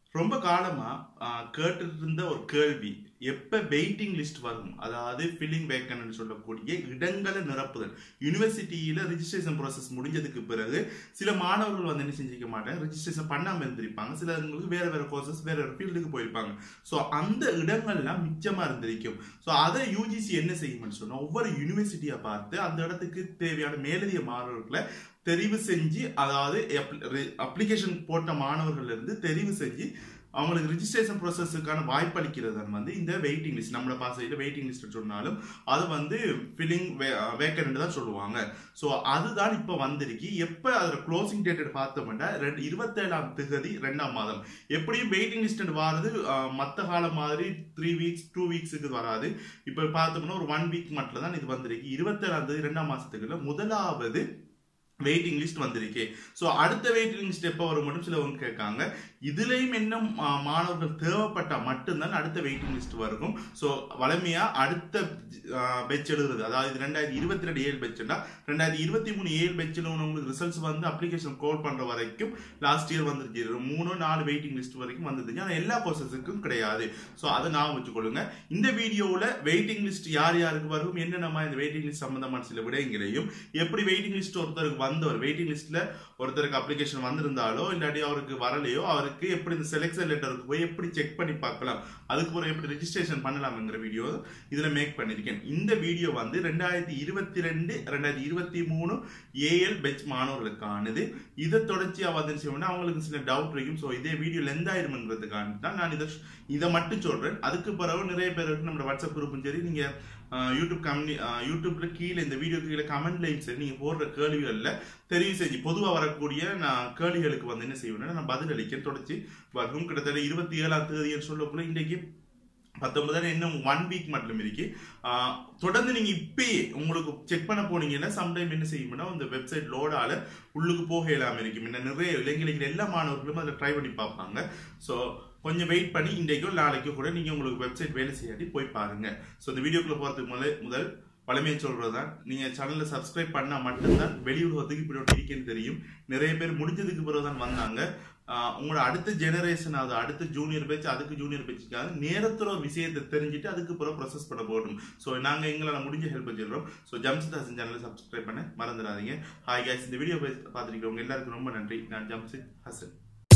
ரொம்ப காலமா ஆஹ், கேட்டுட்டு இருந்த ஒரு கேள்வி எப்ப வெயிட்டிங் லிஸ்ட் வரும் அதாவது ஃபில்லிங் வேக்கன் சொல்லக்கூடிய இடங்களை நிரப்புதல் யூனிவர்சிட்டியில ரிஜிஸ்ட்ரேஷன் ப்ராசஸ் முடிஞ்சதுக்கு பிறகு சில மாணவர்கள் வந்து என்ன செஞ்சிருக்க மாட்டாங்க ரிஜிஸ்ட்ரேஷன் பண்ணாம இருந்திருப்பாங்க சிலருக்கு வேற வேற கோர்சஸ் வேற வேற ஃபீல்டுக்கு போயிருப்பாங்க ஸோ அந்த இடங்கள்லாம் மிச்சமா இருந்திருக்கும் ஸோ அதை யூஜிசி என்ன செய்யும்னு சொன்னா ஒவ்வொரு யூனிவர்சிட்டியை பார்த்து அந்த இடத்துக்கு தேவையான மேலதிக மாணவர்களை தெரிவு செஞ்சு அதாவது அப்ளிகேஷன் போட்ட மாணவர்கள்ல இருந்து தெரிவு செஞ்சு அவங்களுக்கு ரிஜிஸ்ட்ரேஷன் ப்ராசஸுக்கான வாய்ப்பு அளிக்கிறது வந்து இந்த வெயிட்டிங் லிஸ்ட் நம்மள பாசையில் வெயிட்டிங் லிஸ்ட் சொன்னாலும் அது வந்து ஃபில்லிங் வேக்கன்ட் தான் சொல்லுவாங்க ஸோ அதுதான் இப்போ வந்திருக்கு எப்போ அதில் க்ளோசிங் டேட் பார்த்தோம்னா ரெண்டு இருபத்தேழாம் திகதி ரெண்டாம் மாதம் எப்படியும் வெயிட்டிங் லிஸ்ட் வாரது மற்ற காலம் மாதிரி த்ரீ வீக்ஸ் டூ வீக்ஸுக்கு வராது இப்போ பார்த்தோம்னா ஒரு ஒன் வீக் மட்டும் தான் இது வந்திருக்கு இருபத்தேழாம் தேதி ரெண்டாம் மாசத்துக்குள்ள முதலாவது வெயிட்டிங் லிஸ்ட் வந்திருக்கு ஸோ அடுத்த வெயிட்டிங் லிஸ்ட் எப்போ வரும் மட்டும் சிலவங்க கேட்காங்க இதுலேயும் இன்னும் ஆ, மாணவர்கள் தேவைப்பட்டால் மட்டும்தான் அடுத்த வெயிட்டிங் லிஸ்ட் வரும் ஸோ வளமையா அடுத்த பெச் எழுதுறது அதாவது இது ரெண்டாயிரத்தி இருபத்தி ரெண்டு ஏழு பெச்சுன்னா ரெண்டாயிரத்தி இருபத்தி மூணு ஏழு பெச்சில் உங்களுக்கு ரிசல்ட்ஸ் வந்து அப்ளிகேஷன் கோல் பண்ற வரைக்கும் லாஸ்ட் இயர் வந்துருச்சு மூணு நாலு வெயிட்டிங் லிஸ்ட் வரைக்கும் வந்துருச்சு ஆனால் எல்லா கோர்சஸுக்கும் கிடையாது ஸோ அதை நான் வச்சுக்கொள்ளுங்க இந்த வீடியோவில் வெயிட்டிங் லிஸ்ட் யார் யாருக்கு வரும் என்னென்னமா இந்த வெயிட்டிங் லிஸ்ட் சம்பந்தமான சில விடயங்களையும் எப்படி வெயிட்டிங் லிஸ்ட் ஒருத்தருக்கு வந்தவர் வெயிட்டிங் லிஸ்ட்ல ஒருத்தருக்கு அப்ளிகேஷன் வந்திருந்தாலோ இல்லாட்டி அவருக்கு வரலையோ அவருக்கு எப்படி இந்த செலெக்ஷன் லெட்டருக்கு போய் எப்படி செக் பண்ணி பார்க்கலாம் அதுக்கு பிறகு எப்படி ரெஜிஸ்ட்ரேஷன் பண்ணலாம்ங்கிற வீடியோ இதுல மேக் பண்ணிருக்கேன் இந்த வீடியோ வந்து ரெண்டாயிரத்தி இருபத்தி ரெண்டு ரெண்டாயிரத்தி இருபத்தி மூணு ஏஎல் பெச் மாணவர்களுக்கானது இதை தொடர்ச்சியா வந்துருச்சோம்னா அவங்களுக்கு சில டவுட் இருக்கும் ஸோ இதே வீடியோ லெந்த் ஆயிரும்ங்கிறதுக்காக தான் நான் இதை இதை மட்டும் சொல்றேன் அதுக்கு பிறகு நிறைய பேருக்கு நம்ம வாட்ஸ்அப் குரூப்பும் சரி நீங்க ஆஹ், யூடியூப் கம்யூனி ஆஹ், யூடியூப்ல கீழே இந்த வீடியோ கீழே கமெண்ட்லையும் சரி நீங்க போடுற கேள்விகள்ல தெரிவு செஞ்சு பொதுவாக வரக்கூடிய நான் கேள்விகளுக்கு வந்து என்ன செய்வேன்னா நான் பதில் அளிக்க தொடர்ச்சி வரும் கிட்டத்தட்ட இருபத்தி ஏழாம் தேதின்னு சொல்லக்குள்ள இன்றைக்கு பத்தொன்பதாயிரம் இன்னும் ஒன் வீக் மட்டும் இருக்கு ஆஹ், தொடர்ந்து நீங்க இப்பயே உங்களுக்கு செக் பண்ண போனீங்கன்னா சம்டைம் என்ன செய்யும்னா இந்த வெப்சைட் லோடால உள்ளுக்கு போக இல்லாம இருக்கும் இன்னும் நிறைய இளைஞர்கள் எல்லா மாணவர்களும் அதில் ட்ரை பண்ணி பார்ப்பாங்க ஸோ கொஞ்சம் வெயிட் பண்ணி இன்றைக்கோ நாளைக்கோ கூட நீங்க உங்களுக்கு வெப்சைட் வேலை செய்யாட்டி போய் பாருங்க ஸோ இந்த வீடியோக்குள்ள போறதுக்கு முதல் முதல் பழமையை சொல்றது தான் நீங்க சேனலை சப்ஸ்கிரைப் பண்ணா மட்டும்தான் வெளியுலகத்துக்கு இப்படி ஒன்று இருக்கேன்னு தெரியும் நிறைய பேர் முடிஞ்சதுக்கு பிறகு தான் வந்தாங்க ஆஹ் உங்களோட அடுத்த ஜெனரேஷன் அது அடுத்த ஜூனியர் பேட்ச் அதுக்கு ஜூனியர் பேட்சுக்காக நேரத்துல ஒரு விஷயத்தை தெரிஞ்சுட்டு அதுக்கு பிறகு ப்ரொசஸ் பண்ண போகணும் ஸோ நாங்க எங்களால் முடிஞ்ச ஹெல்ப் வச்சிருக்கோம் ஸோ ஜம்ஷித் ஹசன் சேனலை சப்ஸ்கிரைப் பண்ண மறந்துடாதீங்க ஹாய் guys இந்த வீடியோ பார்த்துருக்கவங்க எல்லாருக்கும் ரொம்ப நன்றி நான் Jamshid Hasan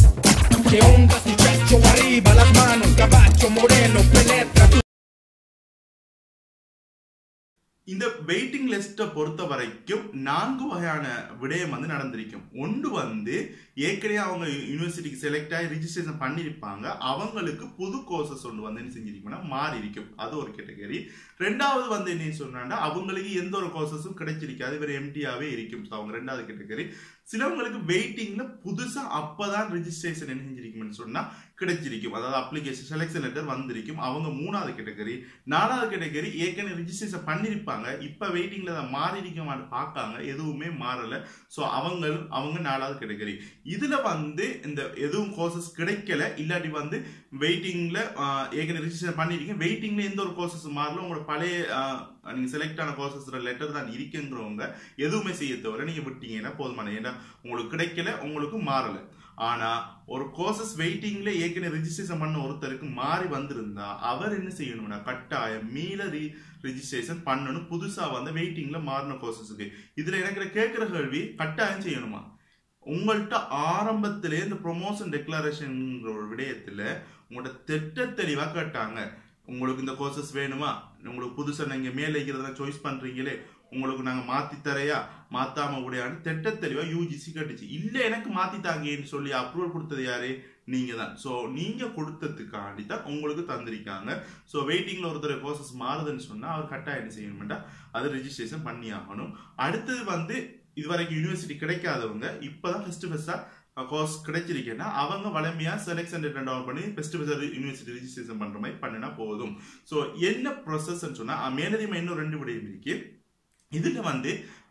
Que onda si pecho arriba, las manos, caballo moreno, penetra tu இந்த வெயிட்டிங் லிஸ்ட்டை பொறுத்த வரைக்கும் நான்கு வகையான விடயம் வந்து நடந்திருக்கும் ஒன்று வந்து ஏற்கனவே அவங்க யூனிவர்சிட்டிக்கு செலக்ட் ஆகி ரிஜிஸ்ட்ரேஷன் பண்ணியிருப்பாங்க அவங்களுக்கு புது கோர்சஸ் ஒன்று வந்து என்ன செஞ்சிருக்கும்னா மாறி இருக்கும் அது ஒரு கேட்டகரி ரெண்டாவது வந்து என்ன சொன்னாண்டா அவங்களுக்கு எந்த ஒரு கோர்சஸும் கிடைச்சிருக்காது வேற எம்டியாவே இருக்கும் So, அவங்க ரெண்டாவது கேட்டகரி சிலவங்களுக்கு வெயிட்டிங்ல புதுசா அப்பதான் ரிஜிஸ்ட்ரேஷன் என்ன செஞ்சிருக்கும்னு சொன்னா கிடைச்சிருக்கும் அதாவது அப்ளிகேஷன் செலெக்ஷன் லெட்டர் வந்திருக்கும் அவங்க மூணாவது கேட்டகரி நாலாவது கேட்டகரி ஏற்கனவே ரிஜிஸ்ட்ரேஷன் பண்ணிருப்பாங்க இப்ப வெயிட்டிங்ல அதை மாறி இருக்கமான்னு பார்க்காங்க எதுவுமே மாறல ஸோ அவங்க அவங்க நாலாவது கேட்டகரி இதுல வந்து இந்த எதுவும் கோர்சஸ் கிடைக்கல இல்லாட்டி வந்து வெயிட்டிங்ல ஏற்கனவே ரிஜிஸ்டர் பண்ணிருக்கீங்க வெயிட்டிங்ல எந்த ஒரு கோர்சஸ் மாறல உங்களோட பழைய ஆஹ், நீங்க செலக்ட் ஆன கோர்சஸ் லெட்டர் தான் இருக்குங்கிறவங்க எதுவுமே செய்ய தவிர நீங்க விட்டீங்கன்னா போதுமான ஏன்னா உங்களுக்கு கிடைக்கல உங்களுக்கு மாறல ஆனா ஒரு கோர்சஸ் வெயிட்டிங்ல ஏற்கனவே ரெஜிஸ்ட்ரேஷன் பண்ண ஒருத்தருக்கு மாறி வந்திருந்தா அவர் என்ன செய்யணும்னா கட்டாயம் மீள ரீ ரெஜிஸ்ட்ரேஷன் பண்ணணும் புதுசா வந்து வெயிட்டிங்ல மாறின கோர்சஸுக்கு இதுல எனக்கு கேட்கிற கேள்வி கட்டாயம் செய்யணுமா உங்கள்கிட்ட ஆரம்பத்திலே இந்த ப்ரொமோஷன் டெக்ளரேஷன் ஒரு விடயத்துல உங்களோட திட்ட தெளிவா கேட்டாங்க உங்களுக்கு இந்த கோர்சஸ் வேணுமா உங்களுக்கு புதுசா நீங்க மேல இருக்கிறதெல்லாம் சாய்ஸ் பண்றீங்களே உங்களுக்கு நாங்க மாத்தி தரையா மாத்தாம விடையான்னு திட்ட தெளிவா யூஜிசி கேட்டுச்சு இல்ல எனக்கு மாத்தி தாங்கன்னு சொல்லி அப்ரூவல் கொடுத்தது யாரு நீங்க தான் ஸோ நீங்க கொடுத்ததுக்காண்டி தான் உங்களுக்கு தந்திருக்காங்க ஸோ வெயிட்டிங்ல ஒருத்தர் கோர்சஸ் மாறுதுன்னு சொன்னா அவர் கட்டாயம் என்ன செய்யணும்டா அது ரெஜிஸ்ட்ரேஷன் பண்ணி ஆகணும் அடுத்தது வந்து இதுவரைக்கும் யூனிவர்சிட்டி கிடைக்காதவங்க இப்பதான் ஃபர்ஸ்ட் ஃபர்ஸ்டா கோர்ஸ் கிடைச்சிருக்கேன்னா அவங்க வளமையா செலெக்ஷன் டவுன் பண்ணி ஃபர்ஸ்ட் ஃபர்ஸ்ட் யூனிவர்சிட்டி ரெஜிஸ்ட்ரேஷன் பண்ற மாதிரி பண்ணினா போதும் ஸோ என்ன ப்ரொசஸ்ன்னு சொன்னா மேலதிகமா இன்னும் ரெண்டு விடயம் இருக்கு இதுல வந்து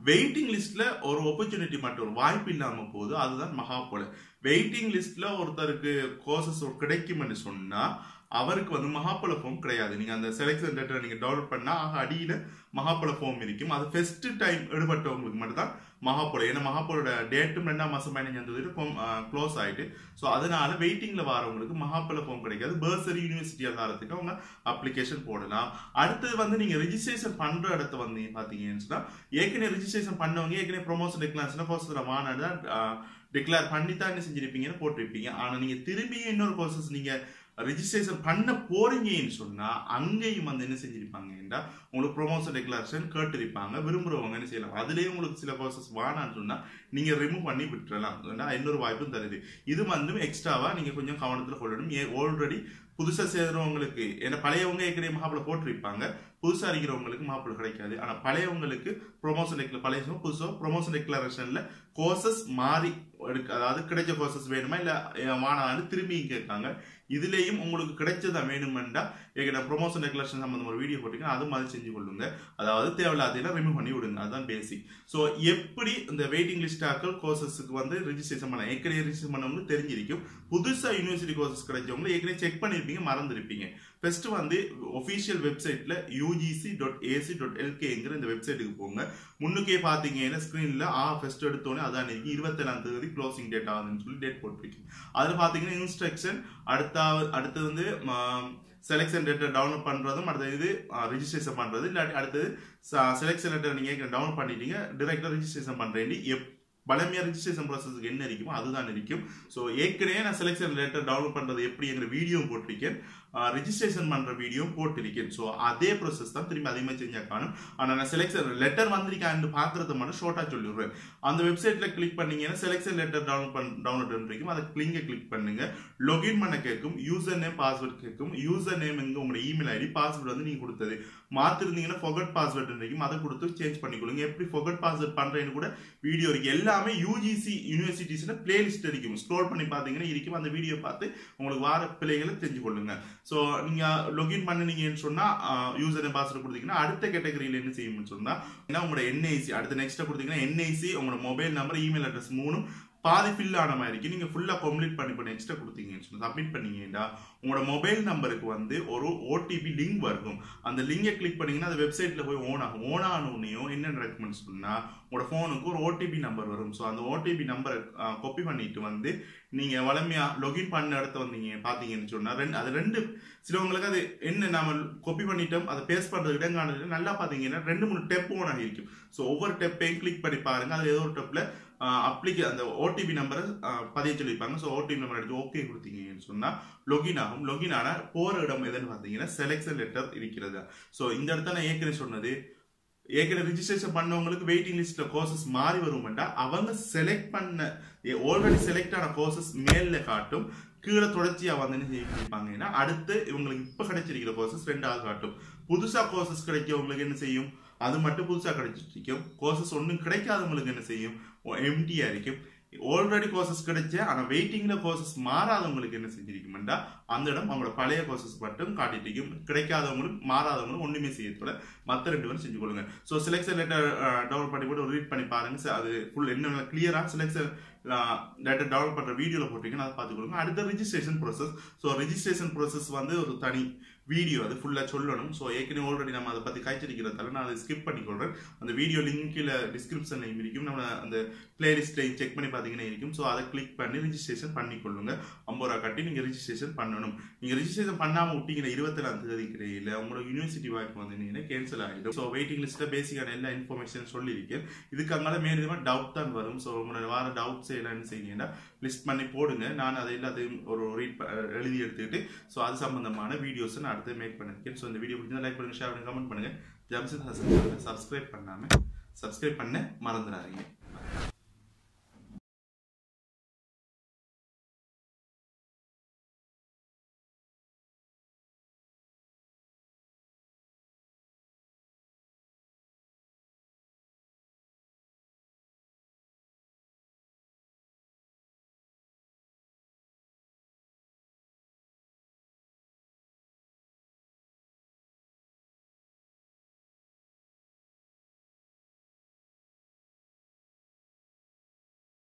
வெயிட்டிங் லிஸ்ட்ல ஒரு opportunity மட்டும் ஒரு வாய்ப்பு இல்லாம போகுது அதுதான் மகாபோல வெயிட்டிங் லிஸ்ட்ல ஒருத்தருக்கு கோர்சஸ் கிடைக்கும்னு சொன்னா அவருக்கு வந்து மகாபல ஃபார்ம் கிடையாது நீங்க அந்த செலக்ஷன் லெட்டர் நீங்க டவுன்லோட் பண்ணா ஆக அடியில மகாபல ஃபார்ம் இருக்கும் அது ஃபர்ஸ்ட் டைம் எடுபட்டவங்களுக்கு மட்டும் தான் மகாபோல ஏன்னா மகாபோலோட டேட்டும் ரெண்டாம் மாசம் பதினஞ்சாம் க்ளோஸ் ஆயிட்டு ஸோ அதனால வெயிட்டிங்ல வரவங்களுக்கு மகாபல ஃபார்ம் கிடைக்காது பர்சரி யூனிவர்சிட்டி ஆதாரத்துக்கு அவங்க அப்ளிகேஷன் போடலாம் அடுத்தது வந்து நீங்க ரெஜிஸ்ட்ரேஷன் பண்ற இடத்த வந்து பாத்தீங்கன்னு சொன்னா ஏற்கனவே ரெஜிஸ்ட்ரேஷன் பண்ணவங்க ஏற்கனவே ப்ரொமோஷன் டெக்ளாரேஷன் கோர்ஸ் மாநாடு தான் டிக்ளேர் பண்ணி தான் என்ன செஞ்சிருப்பீங்கன்னு போட்டிருப்பீங்க ஆனா நீங்க திரும்பி இன்னொரு கோர்சஸ் நீங்க ரெஜிஸ்ட்ரேஷன் பண்ண போறீங்கன்னு சொன்னா அங்கேயும் வந்து என்ன செஞ்சிருப்பாங்கன்னா உங்களுக்கு ப்ரொமோஷன் டெக்ளரேஷன் கேட்டிருப்பாங்க விரும்புறவங்க என்ன செய்யலாம் அதுலயே உங்களுக்கு சில கோர்சஸ் வேணான்னு சொன்னா நீங்க ரிமூவ் பண்ணி விட்டுறலாம் ஏன்னா இன்னொரு வாய்ப்பும் தருது இது வந்து எக்ஸ்ட்ராவா நீங்க கொஞ்சம் கவனத்துல கொள்ளணும் ஆல்ரெடி புதுசா சேர்றவங்களுக்கு ஏன்னா பழையவங்க ஏற்கனவே மாப்பிள போட்டிருப்பாங்க புதுசா இருக்கிறவங்களுக்கு மாப்பிள கிடைக்காது ஆனா பழையவங்களுக்கு ப்ரொமோஷன் டெக்ல பழைய புதுசா ப்ரொமோஷன் டெக்ளரேஷன்ல கோர்சஸ் மாறி எடுக்க அதாவது கிடைச்ச கோர்சஸ் வேணுமா இல்ல வானான்னு திரும்பி கேட்காங்க இதுலயும் உங்களுக்கு கிடைச்சதா வேணுமெண்டா எங்க ப்ரொமோஷன் டெக்ளரேஷன் சம்பந்தம் ஒரு வீடியோ போட்டிருக்கேன் அது மாதிரி செஞ்சு கொள்ளுங்க அதாவது தேவையில்லாதெல்லாம் ரிமூவ் பண்ணி விடுங்க அதுதான் பேசிக் ஸோ எப்படி இந்த வெயிட்டிங் லிஸ்ட் ஆக்கள் கோர்சஸ்க்கு வந்து ரெஜிஸ்ட்ரேஷன் பண்ண ஏற்கனவே ரெஜிஸ்டர் பண்ணவங்க தெரிஞ்சிருக்கும் புதுசா யூனிவர்சிட்டி கோர்சஸ் கிடைச்சவங்க ஏற்கனவே செக் பண்ணிருப்பீங்க மறந்துருப்பீங்க ஃபர்ஸ்ட் வந்து ஒஃபிஷியல் வெப்சைட்ல யூஜிசி டாட் ஏசி டாட் எல்கேங்கிற இந்த வெப்சைட்டுக்கு போங்க முன்னுக்கே பாத்தீங்கன்னா ஸ்கிரீன்ல ஆ ஃபர்ஸ்ட் எடுத்தோன்னே அதான் இருக்கு இருபத்தேழாம் தேதி க்ளோசிங் டேட் ஆகுதுன்னு சொல்லி டேட் போட்டிருக்கீங்க அதுல பாத்தீங்கன்னா இன்ஸ்ட்ரக்ஷன் அடுத்த அடுத்தது வந்து செலெக்ஷன் லெட்டர் டவுன்லோட் பண்றதும் அடுத்தது இது ரிஜிஸ்ட்ரேஷன் பண்றது இல்லாட்டி அடுத்தது செலெக்ஷன் லெட்டர் நீங்க டவுன்லோட் பண்ணிட்டீங்க டிரெக்டா ரிஜிஸ்ட்ரேஷன் பண்றேன் எப் பழமையா ரிஜிஸ்ட்ரேஷன் ப்ராசஸ்க்கு என்ன இருக்குமோ அதுதான் இருக்கும் ஸோ ஏற்கனவே நான் செலெக்ஷன் லெட்டர் டவுன்லோட் பண்றது எப்படிங்கிற வீடியோ போட்டிருக்கேன் ரிஜிஸ்ட்ரேஷன் பண்ற வீடியோ போட்டிருக்கேன் ஸோ அதே ப்ராசஸ் தான் திரும்பி அதிகமாக செஞ்சா காணும் ஆனால் நான் செலெக்ஷன் லெட்டர் வந்திருக்கான்னு பார்க்கறது மட்டும் ஷார்ட்டாக சொல்லிடுறேன் அந்த வெப்சைட்ல கிளிக் பண்ணீங்கன்னா செலெக்ஷன் லெட்டர் டவுன்லோட் பண்ண டவுன்லோட் பண்ணிருக்கும் அதை கிளிங்கை கிளிக் பண்ணுங்க லாகின் பண்ண கேட்கும் யூசர் நேம் பாஸ்வேர்ட் கேட்கும் யூசர் நேம் எங்க உங்களோட இமெயில் ஐடி பாஸ்வேர்டு வந்து நீங்க கொடுத்தது மாத்திருந்தீங்கன்னா ஃபொகட் பாஸ்வேர்ட் இருக்கும் அதை கொடுத்து சேஞ்ச் பண்ணிக்கொள்ளுங்க எப்படி ஃபொகட் பாஸ்வேர்ட் பண்றேன்னு கூட வீடியோ இருக்கு எல்லாமே யூஜிசி யூனிவர்சிட்டிஸ்ல பிளேலிஸ்ட் இருக்கும் ஸ்க்ரோல் பண்ணி பார்த்தீங்கன்னா இருக்கும் அந்த வீடியோ பார்த்து உங்களுக்கு வார பிள்ளைகளை தெரிஞ்சு கொள்ளுங்க ஸோ நீங்க லொகின் பண்ணுனீங்கன்னு சொன்னா யூசர் நேம் பாஸ்வேர்ட் கொடுத்தீங்கன்னா அடுத்த கேட்டகரியில என்ன செய்யணும்னு சொன்னா ஏன்னா உங்களோட என்ஐசி அடுத்த நெக்ஸ்ட் கொடுத்தீங்கன்னா என்ஐசி உங்களோட மொபைல் நம்பர் இமெயில் அட்ரஸ் மூணும் பாதி ஃபில் ஆன மாதிரி இருக்கு நீங்க ஃபுல்லா கம்ப்ளீட் பண்ணி பண்ணி எக்ஸ்ட்ரா கொடுத்தீங்கன்னு சொல்லி சப்மிட் பண்ணீங்கன்னா உங்களோட மொபைல் நம்பருக்கு வந்து ஒரு ஓடிபி லிங்க் வரும் அந்த லிங்கை கிளிக் பண்ணீங்கன்னா அந்த வெப்சைட்ல போய் ஓன் ஆகும் ஓன் ஆனோடனையும் என்ன நடக்கும்னு சொன்னா உங்களோட ஃபோனுக்கு ஒரு ஓடிபி நம்பர் வரும் ஸோ அந்த ஓடிபி நம்பரை காப்பி பண்ணிட்டு வந்து நீங்க வளமையா லொகின் பண்ண இடத்த வந்தீங்க பாத்தீங்கன்னு சொன்னா ரெண்டு அது ரெண்டு சிலவங்களுக்கு அது என்ன நாம காப்பி பண்ணிட்டோம் அதை பேஸ்ட் பண்றது இடங்கானது நல்லா பாத்தீங்கன்னா ரெண்டு மூணு டெப் ஓன் ஆகிருக்கும் ஸோ ஒவ்வொரு டெப்பையும் கிளிக் பண்ணி பாருங்க அது ஏதோ ஒரு டெப்ல அப்ளிகே அந்த ஓடிபி நம்பரை பதிய சொல்லியிருப்பாங்க ஸோ ஓடிபி நம்பர் எடுத்து ஓகே கொடுத்தீங்கன்னு சொன்னா லொகின் ஆகும் லொகின் ஆனா போற இடம் எதுன்னு பார்த்தீங்கன்னா செலெக்ஷன் லெட்டர் இருக்கிறது ஸோ இந்த இடத்த நான் ஏற்கனவே சொன்னது ஏற்கனவே ரிஜிஸ்ட்ரேஷன் பண்ணவங்களுக்கு வெயிட்டிங் லிஸ்ட்ல கோர்சஸ் மாறி வரும்டா அவங்க செலக்ட் பண்ண ஆல்ரெடி செலக்ட் ஆன கோர்சஸ் மேல காட்டும் கீழே தொடர்ச்சியா வந்து என்ன செய்யிருப்பாங்கன்னா அடுத்து இவங்களுக்கு இப்ப கிடைச்சிருக்கிற கோர்சஸ் ரெண்டாவது காட்டும் புதுசா கோர்சஸ் கிடைக்கவங்களுக்கு என்ன செய்யும் அது மட்டும் புதுசா கிடைச்சிட்டு இருக்கும் கோர்சஸ் ஒன்றும் கிடைக்காதவங்களுக்கு என்ன செய்யும் எம்டியா இருக்கும் ஆல்ரெடி கோர்சஸ் கிடைச்ச ஆனா வெயிட்டிங்ல கோர்சஸ் மாறாதவங்களுக்கு என்ன செஞ்சிருக்கும்டா அந்த இடம் அவங்களோட பழைய கோர்சஸ் மட்டும் காட்டிட்டு இருக்கும் கிடைக்காதவங்களுக்கு மாறாதவங்களும் ஒண்ணுமே செய்யறதுல மத்த ரெண்டு பேரும் செஞ்சு கொடுங்க ஸோ செலெக்ஷன் லெட்டர் டவுன்லோட் பண்ணி கூட ரீட் பண்ணி பாருங்க அது ஃபுல் என்ன கிளியரா செலெக்ஷன் லெட்டர் டவுன்லோட் பண்ற வீடியோல போட்டிருக்கீங்க அதை பார்த்து கொடுங்க அடுத்த registration process so registration process வந்து ஒரு தனி வீடியோ அது ஃபுல்லாக சொல்லணும் ஸோ ஏற்கனவே ஆல்ரெடி நம்ம அதை பற்றி காய்ச்சிருக்கிறதால நான் அதை ஸ்கிப் பண்ணிக்கொள்றேன் அந்த வீடியோ லிங்க் கீழே டிஸ்கிரிப்ஷன்லையும் இருக்கும் நம்ம அந்த பிளேலிஸ்ட்லையும் செக் பண்ணி பார்த்தீங்கன்னா இருக்கும் ஸோ அதை கிளிக் பண்ணி ரிஜிஸ்ட்ரேஷன் பண்ணிக்கொள்ளுங்க ஐம்பது ரூபா கட்டி நீங்கள் ரிஜிஸ்ட்ரேஷன் பண்ணணும் நீங்கள் ரிஜிஸ்ட்ரேஷன் பண்ணாமல் விட்டீங்கன்னா இருபத்தேழாம் தேதி கிடையில உங்களோட யூனிவர்சிட்டி வாய்ப்பு வந்தீங்கன்னா கேன்சல் ஆகிடும் ஸோ வெயிட்டிங் லிஸ்ட்டில் பேசிக்கான எல்லா இன்ஃபர்மேஷன் சொல்லியிருக்கேன் இதுக்கு அங்கால மேலும் டவுட் தான் வரும் ஸோ உங்களோட வார டவுட்ஸ் எல்லாம் செய்யுங்கன்னா லிஸ்ட் பண்ணி போடுங்க நான் அதை எல்லாத்தையும் ஒரு ரீட் எழுதி எடுத்துக்கிட்டு ஸோ அது சம்பந்தமான வீடியோஸ் நான் அடுத்து மேக் பண்ணிருக்கேன் ஸோ இந்த வீடியோ பிடிச்சா லைக் பண்ணுங்க ஷேர் பண்ணுங்க கமெண்ட் பண்ணுங்க ஜம்சன் ஹசன் சப்ஸ்கிரைப் பண்ணாம சப்ஸ்கிரைப் பண்ண மறந்துடாதீங்க